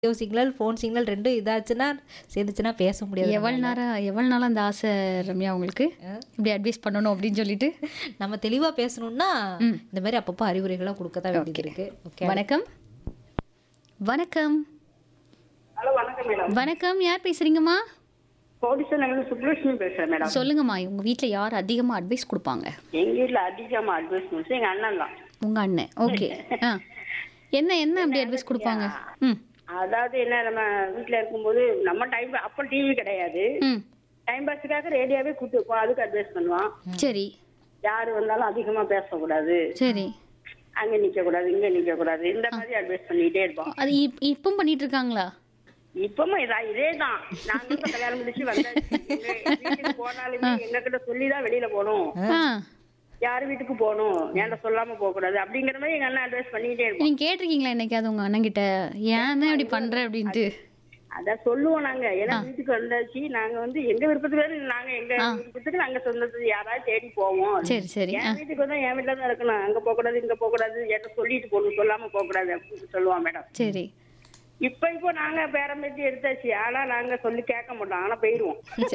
Video signal, phone signal 2ம் இதாச்சுன்னா, சேர்ந்துச்சுன்னா பேச முடியாது எவ்வளோ நம்மளால. நேரம் எவ்வளோ நாளா அந்த ஆசை ரம்யா உங்களுக்கு? இப்படி அட்வைஸ் பண்ணணும் அப்படின்னு சொல்லிட்டு? நம்ம தெளிவா பேசணும்னா, ம். இந்த மாரி அப்பப்போ அறிவுரைகளா குடுக்க தான் வேண்டியது ஓகே. இருக்கு. ஓகே. வணக்கம். வணக்கம். ஹலோ வணக்கம் மேடம் வணக்கம். யார் பேசுறீங்கம்மா? கோடிசன் நகர் சுப்லட்சுமி பேசுறேன் மேடம் சொல்லுங்கம்மா. உங்க வீட்ல யார் அதிகமா அட்வைஸ் குடுப்பாங்க? எங்க வீட்ல அதிகமா அட்வைஸ் பண்ணுச்சு எங்க அண்ணன் தான் உங்க அண்ணன். ஓகே. ஆ. என்ன என்ன அப்படி அட்வைஸ் குடுப்பாங்க? ம். அதாவது என்ன நம்ம வீட்ல இருக்கும்போது நம்ம டைம் அப்ப டிவி கிடையாது ம். டைம் பாஸுக்காக ரேடியோவே கூட்டு வைப்போம் அதுக்கு அட்வைஸ் பண்ணுவான் சரி. யாரு வந்தாலும் அதிகமா பேசக்கூடாது சரி. அங்க நிக்க கூடாது இங்க நிக்க கூடாது இந்த மாதிரி அட்வைஸ் பண்ணிட்டே இருப்போம் அது இப் இப்பவும் பண்ணிட்டு இருக்காங்களா? இப்பவும் இதா இதேதான் நாங்க இப்ப கல்யாணம் முடிச்சு வந்தாச்சு எங்க வீட்டுக்கு போனாலுமே எங்க கிட்ட சொல்லிதான் வெளியில போகணும் ஆ. யார் வீட்டுக்கு போகணும் ஏன்டா சொல்லாம போக கூடாது அப்படிங்கிற மாதிரி எங்க அண்ணன் அட்வைஸ் பண்ணிட்டே இருப்போம் நீங்க கேட்டிருக்கீங்களா என்னைக்காவது உங்க அண்ணன் கிட்ட? ஏன் தான் இப்படி பண்ற அப்படின்ட்டு? அதான் சொல்லுவோம் நாங்க ஏன்னா வீட்டுக்கு வந்தாச்சு நாங்க வந்து எங்க விருப்பத்துக்கு நாங்க எங்க விருப்பத்துக்கு நாங்க சொந்தத்துக்கு யாராவது தேடி போவோம் சரி சரி. ஆ. என் வீட்டுக்கு வந்தா என் வீட்டுல தான் இருக்கணும் அங்க போக கூடாது இங்க போக கூடாது என்கிட்ட சொல்லிட்டு போகணும் சொல்லாம போக கூடாது அப்படின்னு சொல்லுவான் மேடம் சரி. இப்ப இப்போ நாங்க பேரம்பேத்தி எடுத்தாச்சு ஆனா நாங்க சொல்லி கேட்க மாட்டோம் ஆனா போயிருவோம்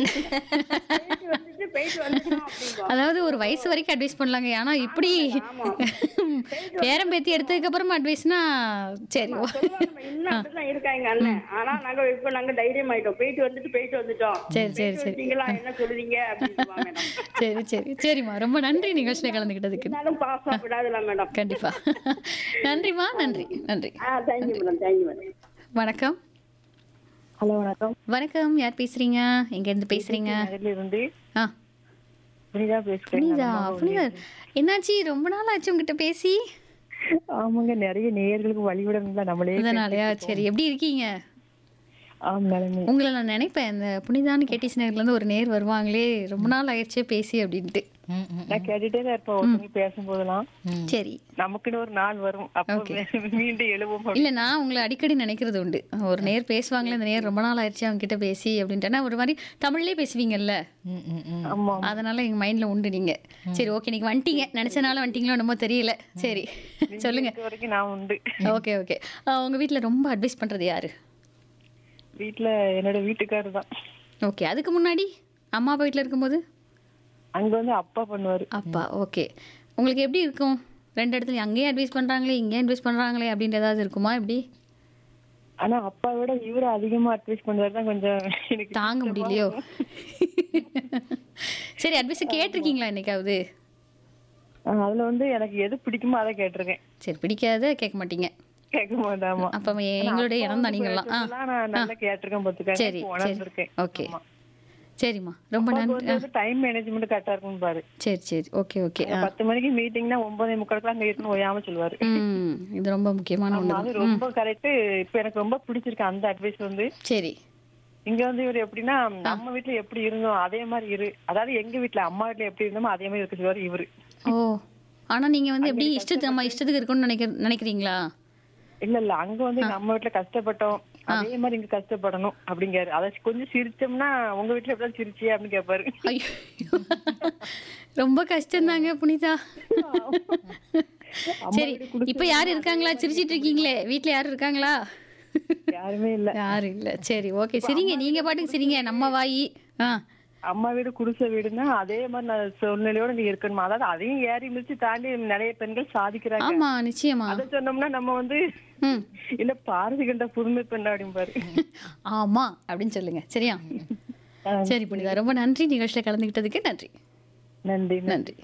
போயிட்டு வந்துட்டு போயிட்டு வந்துட்டோம் அப்படிம்போம் அதாவது ஒரு வயசு வரைக்கும் அட்வைஸ் பண்ணலாங்க ஆனா இப்படி ஆமா. பேரம் பேத்தி எடுத்ததுக்கு அப்புறமா அட்வைஸ்னா சரி ஓ. சொல்லுவாங்க, நம்ம இன்னும் அப்படிதான் இருக்காங்க அண்ணன் ஆனா நாங்க இப்ப நாங்க தைரியம் ஆயிட்டோம் போயிட்டு வந்துட்டு போயிட்டு வந்துட்டோம் சரி சரி போயிட்டு சரி வந்தீங்களா என்ன சொல்லுவீங்க அப்படின்னு மேடம் சரி சரி சரிம்மா ரொம்ப நன்றி நிகழ்ச்சியில கலந்துக்கிட்டதுக்கு இருந்தாலும் பாஸ் விடாதுல மேடம் கண்டிப்பா நன்றிம்மா நன்றி நன்றி ஆ தேங்க்யூ மேடம் தேங்க்யூ மேடம் வணக்கம் ஹலோ வணக்கம் வணக்கம் யார் பேசுறீங்க எங்க இருந்து பேசுறீங்க நகர்ல இருந்து ஆ புனிதா பேசுறேன் புனிதா புனிதா என்னாச்சு ரொம்ப நாள் ஆச்சு உங்ககிட்ட பேசி ஆமாங்க நிறைய நேயர்களுக்கு வழிவிடணும் தான் நம்மளே அதனாலயா சரி எப்படி இருக்கீங்க ஆம் நிலைமை உங்களை நான் நினைப்பேன் இந்த புனிதான்னு கேடிசி நகர்ல இருந்து ஒரு நேர் வருவாங்களே ரொம்ப நாள் ஆயிடுச்சே பேசி அப்படின்ட்டு ம், ம், நான் கேட்டுட்டே தான் இருப்பேன் ஒருத்தவங்க பேசும்போதெல்லாம் ம். சரி நமக்குன்னு ஒரு நாள் வரும் அப்போ மீண்டும் எழுவோம் இல்ல நான் உங்களை அடிக்கடி நினைக்கிறது உண்டு ஒரு நேர் பேசுவாங்களே இந்த நேர் ரொம்ப நாள் ஆயிடுச்சு அவங்க கிட்ட பேசி அப்படின்ட்டு ஆனா ஒரு மாதிரி தமிழ்லயே பேசுவீங்கல்ல ம், ம், ம். ஆமா அதனால எங்க மைண்ட்ல உண்டு நீங்க சரி ஓகே நீங்க வந்துட்டீங்க நினைச்சனால வந்துட்டீங்களோ என்னமோ தெரியல சரி சொல்லுங்க இது வரைக்கும் நான் உண்டு ஓகே ஓகே உங்க வீட்ல ரொம்ப அட்வைஸ் பண்றது யாரு வீட்டுல என்னோட வீட்டுக்காரர் தான் ஓகே அதுக்கு முன்னாடி அம்மா அப்பா வீட்ல இருக்கும்போது அங்க வந்து அப்பா பண்ணுவாரு அப்பா ஓகே உங்களுக்கு எப்படி இருக்கும் ரெண்டு இடத்துல அங்கேயும் அட்வைஸ் பண்றாங்களே இங்கேயும் அட்வைஸ் பண்றாங்களே அப்படின்ற ஏதாவது இருக்குமா எப்படி ஆனா அப்பா விட இவரு அதிகமா அட்வைஸ் பண்ணுவாரு தான் கொஞ்சம் எனக்கு தாங்க முடியலையோ சரி அட்வைஸ் கேட்டிருக்கீங்களா என்னைக்காவது ஆ, அதுல வந்து எனக்கு எது பிடிக்குமோ அதை கேட்டிருக்கேன் சரி பிடிக்காத கேட்க மாட்டீங்க கேட்க மாட்டாமா அப்ப எங்களுடைய இடம் தான் நீங்களாம் ஆ நான் நல்லா கேட்டிருக்கேன் பாத்துக்க சரி சரி உணர்ந்திருக்கேன் ஓகே சரிம்மா ரொம்ப நன்றி ஆ, டைம் மேனேஜ்மெண்ட் கரெக்டா இருக்கும் பாரு சரி சரி ஓகே ஓகே ஆ பத்து மணிக்கு மீட்டிங்னா ஒன்பதே முக்காலுக்கு அங்க இருக்கணும் ஓயாம சொல்லுவாரு ம் இது ரொம்ப முக்கியமான ஒன்று அது ரொம்ப கரெக்ட் இப்ப எனக்கு ரொம்ப பிடிச்சிருக்கு அந்த அட்வைஸ் வந்து சரி இங்க வந்து இவர் எப்படின்னா நம்ம வீட்ல எப்படி இருந்தோம் அதே மாதிரி இரு அதாவது எங்க வீட்ல அம்மா வீட்ல எப்படி இருந்தோமோ அதே மாதிரி இருக்க சொல்லுவாரு இவரு ஓ ஆனா நீங்க வந்து எப்படி இஷ்டத்து நம்ம இஷ்டத்துக்கு இருக்கணும்னு நினைக்க நினைக்கிறீங்களா இல்ல இல்ல அங்க வந்து நம்ம வீட்ல கஷ்டப்பட்டோம் அதே மாதிரி இங்க கஷ்டப்படணும் அப்படிங்காரு அத கொஞ்சம் சிரிச்சோம்னா உங்க வீட்ல எப்படிதான் சிரிச்சியே அப்படின்னு கேட்பாரு ஐயோ ரொம்ப கஷ்டம்தாங்க புனிதா சரி இப்ப யாரு இருக்காங்களா சிரிச்சிட்டு இருக்கீங்களே வீட்ல யாரும் இருக்காங்களா யாருமே இல்ல யாரும் இல்ல சரி ஓகே சரிங்க நீங்க பாட்டுக்கு சரிங்க நம்ம வாயி ஆ அம்மா வீடு குடிசை வீடுன்னா அதே மாதிரி நான் சூழ்நிலையோட நீ இருக்கணுமா அதாவது அதையும் ஏறி மிதிச்சு தாண்டி நிறைய பெண்கள் சாதிக்கிறாங்க ஆமா நிச்சயமா அதை சொன்னோம்னா நம்ம வந்து ம் இல்ல பாரதி கண்ட புதுமை பெண் அப்படிம்பாரு ஆமா அப்படின்னு சொல்லுங்க சரியா சரி புனிதா ரொம்ப நன்றி நிகழ்ச்சியில கலந்துக்கிட்டதுக்கு நன்றி நன்றி நன்றி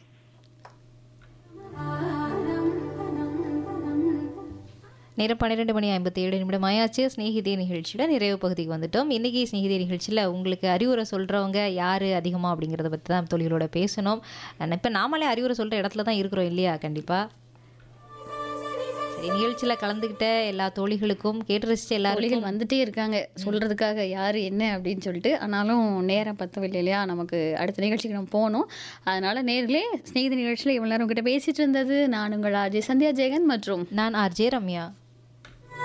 நேரம் பன்னிரெண்டு மணி ஐம்பத்தி ஏழு நிமிடம் ஆயாச்சு ஸ்நேகிதே நிகழ்ச்சியோட நிறைவு பகுதிக்கு வந்துட்டோம் இன்னைக்கு ஸ்நேகிதே நிகழ்ச்சியில் உங்களுக்கு அறிவுரை சொல்கிறவங்க யார் அதிகமாக அப்படிங்கிறத பற்றி தான் தொழிலோட பேசணும் இப்போ நாமளே அறிவுரை சொல்கிற இடத்துல தான் இருக்கிறோம் இல்லையா கண்டிப்பாக சரி நிகழ்ச்சியில் கலந்துக்கிட்ட எல்லா தோழிகளுக்கும் கேட்டு ரசிச்ச எல்லாருக்கும் தோழிகள் வந்துட்டே இருக்காங்க சொல்றதுக்காக யாரு என்ன அப்படின்னு சொல்லிட்டு ஆனாலும் நேரம் பத்தவில்லை இல்லையா நமக்கு அடுத்த நிகழ்ச்சிக்கு நம்ம போகணும் அதனால நேர்களே ஸ்நேகித நிகழ்ச்சியில் இவ்வளவு நேரம் உங்ககிட்ட பேசிட்டு இருந்தது நான் உங்கள் அஜய் சந்தியா ஜெகன் மற்றும் நான் ஆர்ஜே ரம்யா